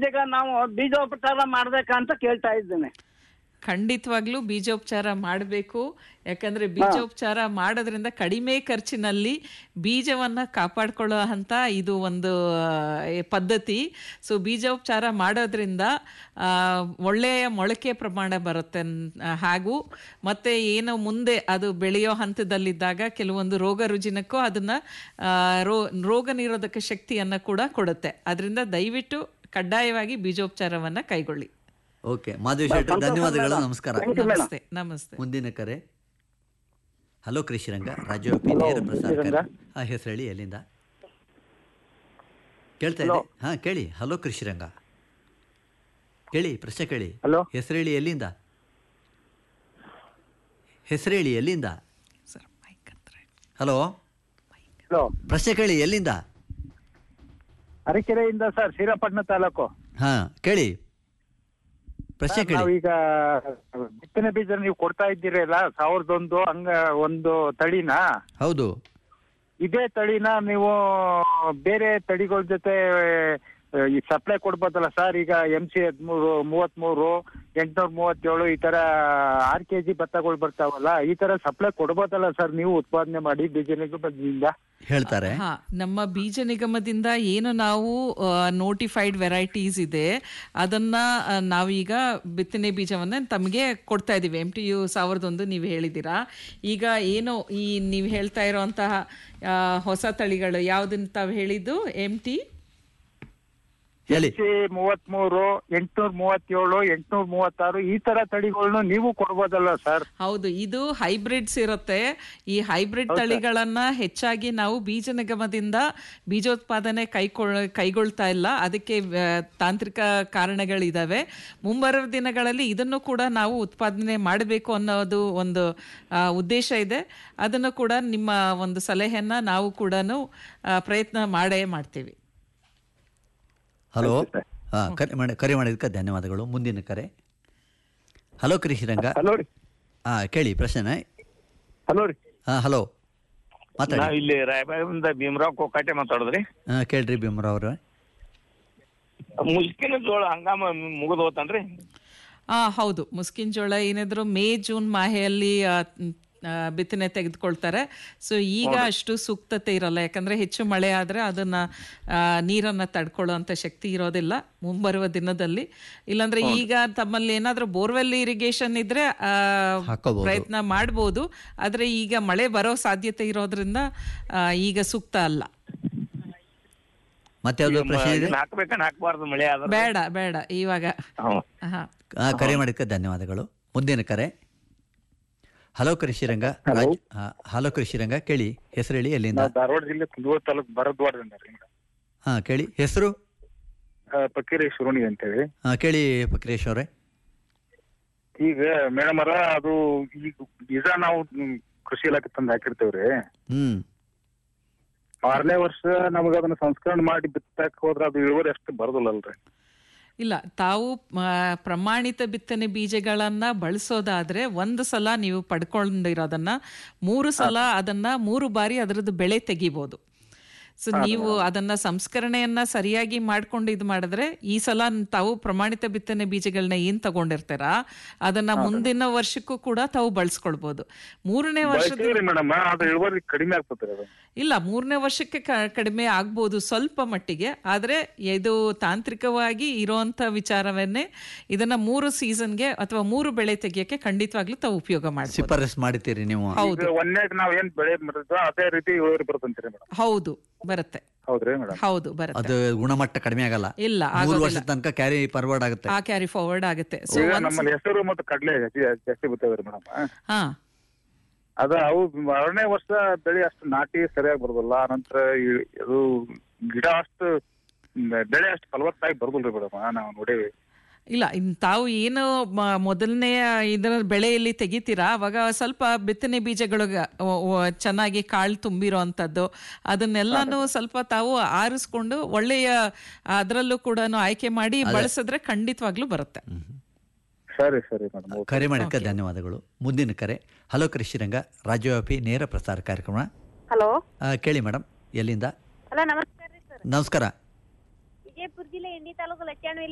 ಬೀಜಗ ನಾವು ಬೀಜೋಪಚಾರ ಮಾಡ್ಬೇಕಂತ ಕೇಳ್ತಾ ಇದ್ದೇನೆ ಖಂಡಿತವಾಗ್ಲೂ ಬೀಜೋಪಚಾರ ಮಾಡಬೇಕು ಯಾಕಂದ್ರೆ ಬೀಜೋಪಚಾರ ಮಾಡೋದ್ರಿಂದ ಕಡಿಮೆ ಖರ್ಚಿನಲ್ಲಿ ಬೀಜವನ್ನ ಕಾಪಾಡ್ಕೊಳ್ಳೋ ಅಂತ ಇದು ಒಂದು ಆ, ಪದ್ಧತಿ ಸೊ ಬೀಜೋಪಚಾರ ಮಾಡೋದ್ರಿಂದ ಆ, ಒಳ್ಳೆಯ ಮೊಳಕೆ ಪ್ರಮಾಣ ಬರುತ್ತೆ ನ್- ಹಾಗೂ ಮತ್ತೆ ಏನು ಮುಂದೆ ಅದು ಬೆಳೆಯೋ ಹಂತದಲ್ಲಿದ್ದಾಗ ಕೆಲವೊಂದು ರೋಗ ರುಜಿನಕ್ಕೂ ಅದನ್ನ ಆ, ರೋ ರೋಗ ನಿರೋಧಕ ಶಕ್ತಿಯನ್ನ ಕೂಡ ಕೊಡುತ್ತೆ ಅದರಿಂದ ದಯವಿಟ್ಟು ಕಡ್ಡಾಯವಾಗಿ ಬೀಜೋಪಚಾರವನ್ನ ಕೈಗೊಳ್ಳಿ ಓಕೆ ಮಾಧವಿ ಶೆಟ್ಟಿ ಧನ್ಯವಾದಗಳು ನಮಸ್ಕಾರ ನಮಸ್ತೆ ನಮಸ್ತೆ ಮುಂದಿನ ಕರೆ ಹಲೋ ಕೃಷಿರಂಗ ರಾಜ್ಯವ್ಯಾಪಿ ನೇರ ಪ್ರಸಾರ ಹಾ ಹೆಸರು ಹೇಳಿ ಎಲ್ಲಿಂದ ಕೇಳ್ತಾ ಇದೆ ಹಾ ಕೇಳಿ ಹಲೋ ಕೃಷಿರಂಗ ಕೇಳಿ ಪ್ರಶ್ನೆ ಕೇಳಿ ಹಲೋ ಹೆಸರು ಹೇಳಿ ಎಲ್ಲಿಂದ ಹೆಸರು ಹೇಳಿ ಎಲ್ಲಿಂದ ಸರ್ ಮೈಕ್ ಹತ್ರ ಹಲೋ ಹಲೋ ಪ್ರಶ್ನೆ ಕೇಳಿ ಎಲ್ಲಿಂದ ಅರಕೆರೆಯಿಂದ ಸರ್ ಶ್ರೀರಂಗಪಟ್ಟಣ ತಾಲೂಕು ಹಾ ಕೇಳಿ ಪ್ರಶ್ನೆ ಕೇಳಿ ನಾವೀಗ ಬಿತ್ತನೆ ಬೀಜ ನೀವು ಕೊಡ್ತಾ ಇದ್ದೀರಲ್ಲ ಸಾವಿರದ ಒಂದು ಹಂಗ ಒಂದು ತಳಿನ ಹೌದು ಇದೇ ತಳಿನ ನೀವು ಬೇರೆ ತಳಿಗಳ ಜೊತೆ ಆ, ಈ ಸಪ್ಲೈ ಕೊಡ್ಬೋದಲ್ಲ ಸರ್ ಈಗ ಎಂ ಸಿ ಹದಿಮೂರು ಮೂವತ್ಮೂರು ಎಂಟ್ನೂರ ಮೂವತ್ತೇಳು ಈ ತರ ಆರ್ ಕೆ ಜಿ ಭತ್ತಗಳು ಬರ್ತಾವಲ್ಲ ಈ ತರ ಸಪ್ಲೈ ಕೊಡ್ಬೋದಲ್ಲ ಸರ್ ನೀವು ಉತ್ಪಾದನೆ ಮಾಡಿ ಬೀಜನಿಗೂ ಬಂದಿಂದ ಹೇಳ್ತಾರೆ ಹಾ ನಮ್ಮ ಬೀಜ ನಿಗಮದಿಂದ ಏನು ನಾವು ನೋಟಿಫೈಡ್ ವೆರೈಟೀಸ್ ಇದೆ ಅದನ್ನ ಆ, ನಾವೀಗ ಬಿತ್ತನೆ ಬೀಜವನ್ನ ತಮಗೆ ಕೊಡ್ತಾ ಇದೀವಿ ಎಮ್ ಟಿ ಯು ಸಾವಿರದ ಒಂದು ನೀವು ಹೇಳಿದ್ದೀರಾ ಈಗ ಏನು ಈ ನೀವು ಹೇಳ್ತಾ ಇರೋಂತಹ ಆ, ಹೊಸ ತಳಿಗಳು ಯಾವ್ದನ್ನ ತಾವು ಹೇಳಿದ್ದು ಎಮ್ ಟಿ ಹೇಳಿ ಸಿ ಮೂವತ್ಮೂರು ಎಂಟ್ನೂರ ಮೂವತ್ತೇಳು ಎಂಟ್ನೂರ ಮೂವತ್ತಾರು ಈ ತರ ತಳಿಗಳನ್ನು ನೀವು ಕೊಡ್ಬೋದಲ್ಲ ಸರ್ ಹೌದು ಇದು ಹೈಬ್ರಿಡ್ಸ್ ಇರುತ್ತೆ ಈ ಹೈಬ್ರಿಡ್ ತಳಿಗಳನ್ನ ಹೆಚ್ಚಾಗಿ ನಾವು ಬೀಜ ನಿಗಮದಿಂದ ಬೀಜೋತ್ಪಾದನೆ ಕೈಗೊಳ್ ಕೈಗೊಳ್ತಾ ಇಲ್ಲ ಅದಕ್ಕೆ ಆ, ತಾಂತ್ರಿಕ ಕಾರಣಗಳಿದಾವೆ ಮುಂಬರುವ ದಿನಗಳಲ್ಲಿ ಇದನ್ನು ಕೂಡ ನಾವು ಉತ್ಪಾದನೆ ಮಾಡಬೇಕು ಅನ್ನೋದು ಒಂದು ಆ, ಉದ್ದೇಶ ಇದೆ ಅದನ್ನು ಕೂಡ ನಿಮ್ಮ ಒಂದು ಸಲಹೆಯನ್ನ ನಾವು ಕೂಡ ಪ್ರಯತ್ನ ಮಾಡೇ ಮಾಡ್ತೀವಿ ಹಲೋ ಹಾ ಕರೆ ಮಾಡಿ ಕರೆ ಮಾಡಿದ್ದಕ್ಕೆ ಧನ್ಯವಾದಗಳು ಮುಂದಿನ ಕರೆ ಹಲೋ ಕೃಷಿರಂಗ ಹಲೋ ರೀ ಹಾ ಕೇಳಿ ಪ್ರಶ್ನೆ ಹಲೋ ರೀ ಹಾ ಹಲೋ ಮಾತಾಡಿ ನಾವ್ ಇಲ್ಲಿ ರಾಯಬಾಗದಿಂದ ಭೀಮರಾವ್ ಕೊಕ್ಕಾಟೆ ಮಾತಾಡಿದ್ರಿ ಹಾ ಕೇಳ್ರಿ ಭೀಮರಾವ್ ಅವ್ರೆ ಮುಸ್ಕಿನ ಜೋಳ ಹಂಗಾಮ ಮುಗಿದು ಹೋತನ್ರಿ ಆ ಹೌದು ಮುಸ್ಕಿನ್ ಜೋಳ ಏನಿದ್ರು ಮೇ ಜೂನ್ ಮಾಹೆಯಲ್ಲಿ ಆ, ಮ್, ಆ, ಬಿತ್ತನೆ ತೆಗೆದುಕೊಳ್ತಾರೆ ಸೊ ಈಗ ಅಷ್ಟು ಸೂಕ್ತತೆ ಇರಲ್ಲ ಯಾಕಂದ್ರೆ ಹೆಚ್ಚು ಮಳೆ ಆದ್ರೆ ಅದನ್ನ ಆ, ನೀರನ್ನ ತಡ್ಕೊಳ್ಳುವಂತ ಶಕ್ತಿ ಇರೋದಿಲ್ಲ ಮುಂಬರುವ ದಿನದಲ್ಲಿ ಇಲ್ಲಾಂದ್ರೆ ಈಗ ತಮ್ಮಲ್ಲಿ ಏನಾದ್ರೂ ಬೋರ್ವೆಲ್ ಇರಿಗೇಷನ್ ಇದ್ರೆ ಆ, ಹಾಕೋಬಹುದು. ಪ್ರಯತ್ನ ಮಾಡ್ಬೋದು ಆದ್ರೆ ಈಗ ಮಳೆ ಬರೋ ಸಾಧ್ಯತೆ ಇರೋದ್ರಿಂದ ಆ, ಈಗ ಸೂಕ್ತ ಅಲ್ಲ ಮತ್ತೆ ಯಾವ್ದು ಪ್ರಶ್ನೆ ಇದೆ ಹಾಕ್ಬೇಕನ್ ಹಾಕ್ಬಾರ್ದು ಮಳೆ ಆದ್ರೆ ಬೇಡ ಬೇಡ ಇವಾಗ ಹ್ಮ್. ಹಾ ಹಾ, ಕರೆ ಮಾಡಿದ್ದಕ್ಕೆ ಧನ್ಯವಾದಗಳು ಮುಂದಿನ ಕರೆ ಹಲೋ ಕೃಷಿರಂಗ ರಾಜ್ ಹಾ, ಹಲೋ ಕೃಷಿರಂಗ ಕೇಳಿ ಹೆಸರು ಹೇಳಿ ಎಲ್ಲಿಂದ ನಾವು ಧಾರವಾಡ ಜಿಲ್ಲೆ ಕುಂದಗೋಳ ತಾಲೂಕು ಭರದ್ವಾರದಿಂದ ರೀ ಹಾ ಕೇಳಿ ಹೆಸರು ಪಕ್ಕೀರಿ ಶುರುಣಿ ಅಂತೇಳಿ ಹಾ ಕೇಳಿ ಫಕ್ರೇಶ್ ಅವರೇ ಈಗ ಮೇಡಮ್ ಅರ ಅದು ಈಗ ಬೀಜ ನಾವು ಹ್ಮ್, ಕೃಷಿ ಇಲಾಖೆ ತಂದು ಹಾಕಿರ್ತೇವ್ರಿ ಹ್ಮ್ ಆರನೇ ವರ್ಷ ನಮಗ ಅದನ್ನ ಸಂಸ್ಕರಣೆ ಮಾಡಿ ಬಿತ್ತಾಕ ಹೋದ್ರ ಅದು ಇಳುವರಿ ಅಷ್ಟು ಬರೋದಿಲ್ಲಲ್ರಿ ಇಲ್ಲ ತಾವು ಆ, ಪ್ರಮಾಣಿತ ಬಿತ್ತನೆ ಬೀಜಗಳನ್ನ ಬಳಸೋದಾದ್ರೆ ಒಂದು ಸಲ ನೀವು ಪಡ್ಕೊಂಡಿರೋದನ್ನ ಮೂರು ಸಲ ಅದನ್ನ ಮೂರು ಬಾರಿ ಅದರದ್ದು ಬೆಳೆ ತೆಗಿಬೋದು ಸೊ ನೀವು ಅದನ್ನ ಸಂಸ್ಕರಣೆಯನ್ನ ಸರಿಯಾಗಿ ಮಾಡ್ಕೊಂಡು ಇದು ಮಾಡಿದ್ರೆ ಈ ಸಲ ತಾವು ಪ್ರಮಾಣಿತ ಬಿತ್ತನೆ ಬೀಜಗಳನ್ನ ಏನ್ ತಗೊಂಡಿರ್ತೀರಾ ಅದನ್ನ ಮುಂದಿನ ವರ್ಷಕ್ಕೂ ಕೂಡ ತಾವು ಬಳಸ್ಕೊಳ್ಬಹುದು ಮೂರನೇ ವರ್ಷದ ಬಳಸ್ತೀವ್ರಿ ಮೇಡಮ್ ಅದು ಇಳುವರಿ ಕಡಿಮೆ ಆಗ್ತದ್ರಿ ಅದು ಇಲ್ಲ ಮೂರನೇ ವರ್ಷಕ್ಕೆ ಕ- ಕಡಿಮೆ ಆಗ್ಬೋದು ಸ್ವಲ್ಪ ಮಟ್ಟಿಗೆ ಆದರೆ ಇದು ತಾಂತ್ರಿಕವಾಗಿ ಇರೋಂಥ ವಿಚಾರವನ್ನೇ ಇದನ್ನ ಮೂರು ಸೀಸನ್ಗೆ ಅಥವಾ ಮೂರು ಬೆಳೆ ತೆಗಿಯಕ್ಕೆ ಖಂಡಿತವಾಗ್ಲೂ ತಾವು ಉಪಯೋಗ ಮಾಡ್ಬೋದು ಶಿಫಾರಸ್ ಮಾಡ್ತೀರಿ ನೀವು ಹೌದು ಈಗ ಒಂದೇಗ್ ನಾವ್ ಏನ್ ಬೆಳೆ ಮಾಡಿದ್ವೋ ಅದೇ ರೀತಿ ಇಳುವರಿ ಬರ್ತಂತೀರಿ ಮೇಡಮ್ ಹೌದು ಬರುತ್ತೆ ಹೌದ್ರಿ ಮೇಡಮ್ ಹೌದು ಬರುತ್ತೆ ಅದು ಗುಣಮಟ್ಟ ಕಡಿಮೆ ಆಗಲ್ಲ ಇಲ್ಲ ಮೂರು ಆಗೋದಿಲ್ಲ ವರ್ಷದ ತನಕ ಕ್ಯಾರಿ ಫಾರ್ವರ್ಡ್ ಆಗುತ್ತೆ ಆ ಕ್ಯಾರಿ ಫಾರ್ವರ್ಡ್ ಆಗುತ್ತೆ ಸೊ ಈಗ ನಮ್ಮಲ್ಲಿ ಹೆಸರು ಮತ್ತು ಕಡಲೆ ಜಾಸ್ತಿ ಜಾಸ್ತಿ ಬರ್ತದ್ರಿ ಮೇಡಮ್ ಹಾ ಅದ ಅವು ಆರನೇ ವರ್ಷ ಬೆಳೆ ಅಷ್ಟು ನಾಟಿ ಸರಿಯಾಗಿ ಬರೋದಿಲ್ಲ ನಂತರ ಅದು ಗಿಡ ಅಷ್ಟು ಮ್, ಬೆಳೆ ಅಷ್ಟು ಫಲವತ್ತಾಗಿ ಬರೋದಿಲ್ರಿ ಮೇಡಮ್ ನಾವು ನೋಡೇವಿ ಇಲ್ಲ ಇನ್ ತಾವು ಏನು ಮ- ಮೊದಲನೇ ಇದರ ಬೆಳೆಯಲ್ಲಿ ತೆಗಿತೀರಾ ಅವಾಗ ಸ್ವಲ್ಪ ಬಿತ್ತನೆ ಬೀಜಗಳು ಚೆನ್ನಾಗಿ ಕಾಳು ತುಂಬಿರೋ ಅಂಥದ್ದು ಅದನ್ನೆಲ್ಲಾನು ಸ್ವಲ್ಪ ತಾವು ಆರಿಸ್ಕೊಂಡು ಒಳ್ಳೆಯ ಅದರಲ್ಲೂ ಕೂಡ ಆಯ್ಕೆ ಮಾಡಿ ಬಳಸಿದ್ರೆ ಖಂಡಿತವಾಗ್ಲೂ ಬರುತ್ತೆ ಸರಿ ಸರಿ ಮೇಡಮ್ ಕರೆ ಮಾಡಿದ್ದಕ್ಕೆ ಧನ್ಯವಾದಗಳು ಮುಂದಿನ ಕರೆ ಹಲೋ ಕೃಷಿರಂಗ ರಾಜ್ಯವ್ಯಾಪಿ ನೇರ ಪ್ರಸಾರ ಕಾರ್ಯಕ್ರಮ ಹಲೋ ಆ, ಕೇಳಿ ಮೇಡಮ್ ಎಲ್ಲಿಂದ ಹಲೋ ನಮಸ್ಕಾರ ರೀ ಸರ್ ನಮಸ್ಕಾರ ವಿಜಯಪುರ ಜಿಲ್ಲೆ ಇಂಡಿ ತಾಲೂಕು ಲಚ್ಚಾಣ್